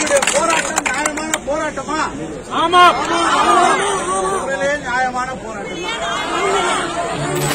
என்னுடைய போராட்டம் நியாயமான போராட்டமா ஆமா உண்மையிலே நியாயமான போராட்டம் தான்.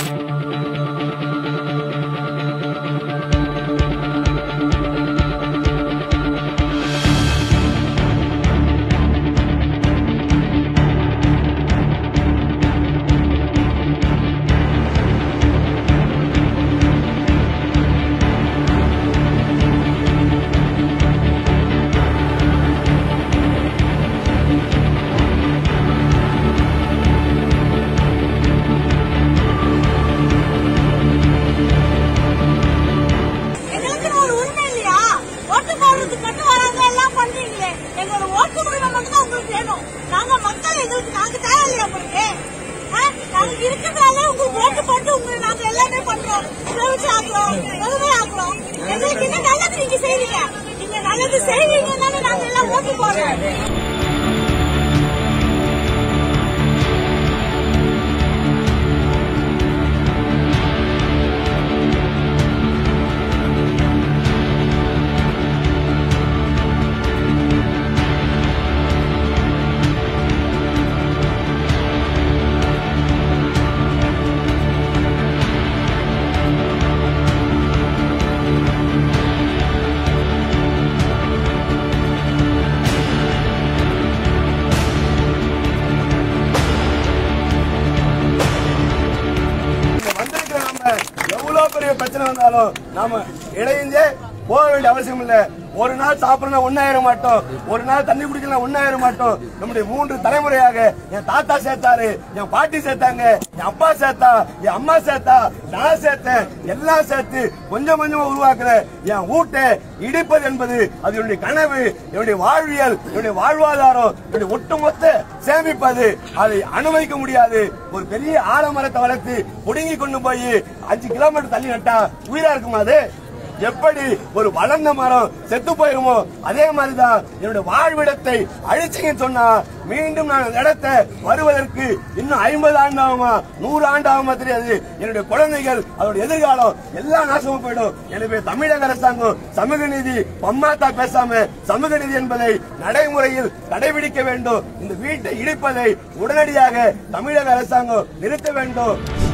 எங்களுக்குன்னு ஒரு உரிமை இல்லையா ஓட்டு போடுறதுக்கு மட்டும் வராங்க எல்லாம் பண்றீங்களே எங்களோட ஓட்டு உரிமை மட்டும் தான் உங்களுக்கு வேணும் நாங்க மக்கள் எங்களுக்கு நாங்க தேவையில்லையா உங்களுக்கு ஆ? நாங்க இருக்கிறதுனால உங்களுக்கு ஓட்டு போட்டு உங்களுக்கு நாங்க எல்லாமே பண்றோம் செவிச்சு ஆக்குறோம் எதுவுமே ஆக்குறோம் எங்களுக்கு என்ன நல்லது நீங்க செய்வீங்க நீங்க நல்லது செய்வீங்கன்னு நாங்க எல்லாம் ஓட்டு போடுறோம் இங்க வந்திருக்கிற நம்ம எவ்வளவு பெரிய பிரச்சனை வந்தாலும் நாம இடையிஞ்சே போக வேண்டிய அவசியம் இல்ல ஒரு நாள் சாப்பிடணும் ஒன்னாயிர மாட்டோம் ஒரு நாள் தண்ணி குடிக்கலாம் ஒன்னாயிர மாட்டோம் நம்முடைய மூன்று தலைமுறையாக என் தாத்தா சேர்த்தாரு என் பாட்டி சேர்த்தாங்க என் அப்பா சேர்த்தா என் அம்மா சேர்த்தா நான் சேர்த்தேன் எல்லாம் சேர்த்து கொஞ்சம் கொஞ்சமா உருவாக்குற என் ஊட்டை இடிப்பது என்பது அது என்னுடைய கனவு என்னுடைய வாழ்வியல் என்னுடைய வாழ்வாதாரம் என்னுடைய ஒட்டுமொத்த சேமிப்பது அதை அனுமதிக்க முடியாது ஒரு பெரிய ஆலமரத்தை வளர்த்து புடுங்கி கொண்டு போய் அஞ்சு கிலோமீட்டர் தள்ளி நட்டா உயிரா இருக்குமா அது எப்படி ஒரு வளர்ந்த மரம் செத்து போயிருமோ அதே மாதிரிதான் என்னுடைய வாழ்விடத்தை அழிச்சிங்கன்னு சொன்னா மீண்டும் நான் அந்த இடத்தை வருவதற்கு இன்னும் ஐம்பது ஆண்டு ஆகுமா நூறு ஆண்டு ஆகுமா தெரியாது என்னுடைய குழந்தைகள் அதோட எதிர்காலம் எல்லாம் நாசமா போயிடும் எனவே தமிழக அரசாங்கம் சமூக நீதி பம்மாத்தா பேசாம சமூக நீதி என்பதை நடைமுறையில் கடைபிடிக்க வேண்டும் இந்த வீட்டை இடிப்பதை உடனடியாக தமிழக அரசாங்கம் நிறுத்த வேண்டும்